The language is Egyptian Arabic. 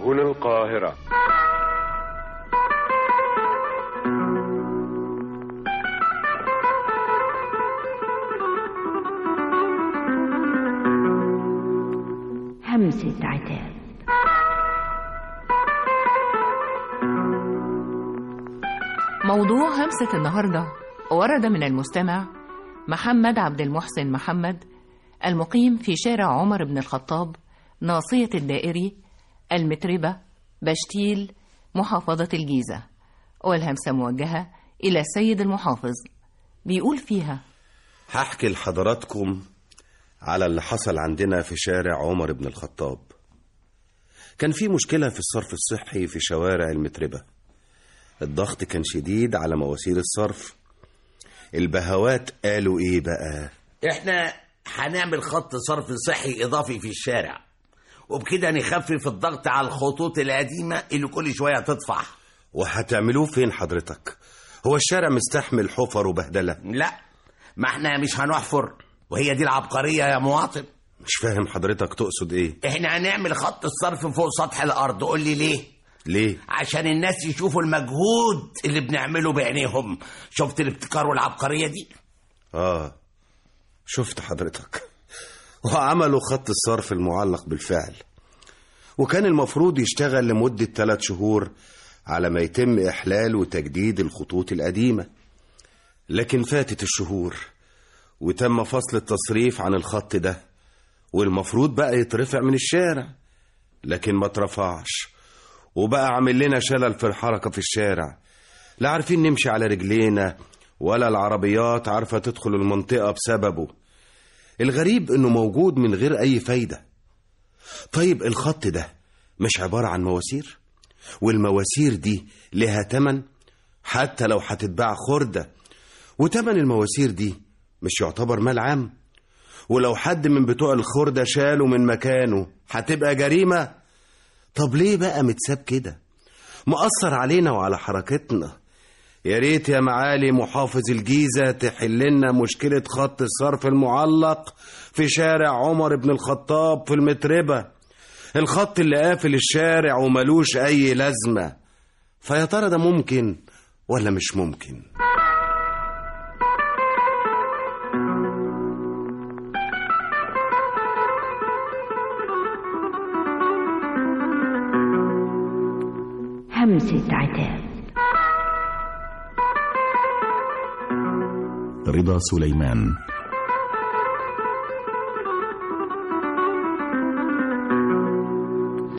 سبل القاهرة همسة عتاب موضوع همسة النهاردة ورد من المستمع محمد عبد المحسن محمد المقيم في شارع عمر بن الخطاب ناصية الدائري المتربة بشتيل محافظة الجيزة والهمسة موجهة إلى السيد المحافظ بيقول فيها هحكي لحضراتكم على اللي حصل عندنا في شارع عمر بن الخطاب كان في مشكلة في الصرف الصحي في شوارع المتربة الضغط كان شديد على مواسير الصرف البهوات قالوا ايه بقى احنا هنعمل خط صرف صحي اضافي في الشارع وبكده نخفف الضغط على الخطوط القديمة اللي كل شوية تطفح وهتعملوه فين حضرتك هو الشارع مستحمل حفر وبهدلة لا ما احنا مش هنحفر وهي دي العبقرية يا مواطن مش فاهم حضرتك تقصد ايه احنا هنعمل خط الصرف فوق سطح الارض قول لي ليه ليه عشان الناس يشوفوا المجهود اللي بنعمله بعينيهم شفت الابتكار والعبقرية دي اه شفت حضرتك وعملوا خط الصرف المعلق بالفعل وكان المفروض يشتغل لمدة ثلاث شهور على ما يتم إحلال وتجديد الخطوط القديمة لكن فاتت الشهور وتم فصل التصريف عن الخط ده والمفروض بقى يترفع من الشارع لكن ما اترفعش وبقى عامل لنا شلل في الحركة في الشارع لا عارفين نمشي على رجلينا ولا العربيات عارفة تدخل المنطقة بسببه الغريب انه موجود من غير اي فايدة طيب الخط ده مش عبارة عن مواسير والمواسير دي لها تمن حتى لو هتتباع خردة وتمن المواسير دي مش يعتبر مال عام ولو حد من بتوع الخردة شاله من مكانه هتبقى جريمة طب ليه بقى متساب كده مأثر علينا وعلى حركتنا يا ريت يا معالي محافظ الجيزة تحللنا مشكلة خط الصرف المعلق في شارع عمر بن الخطاب في المتربة الخط اللي قافل الشارع وملوش أي لازمة فيا ترى ده ممكن ولا مش ممكن همسة عتاب رضا سليمان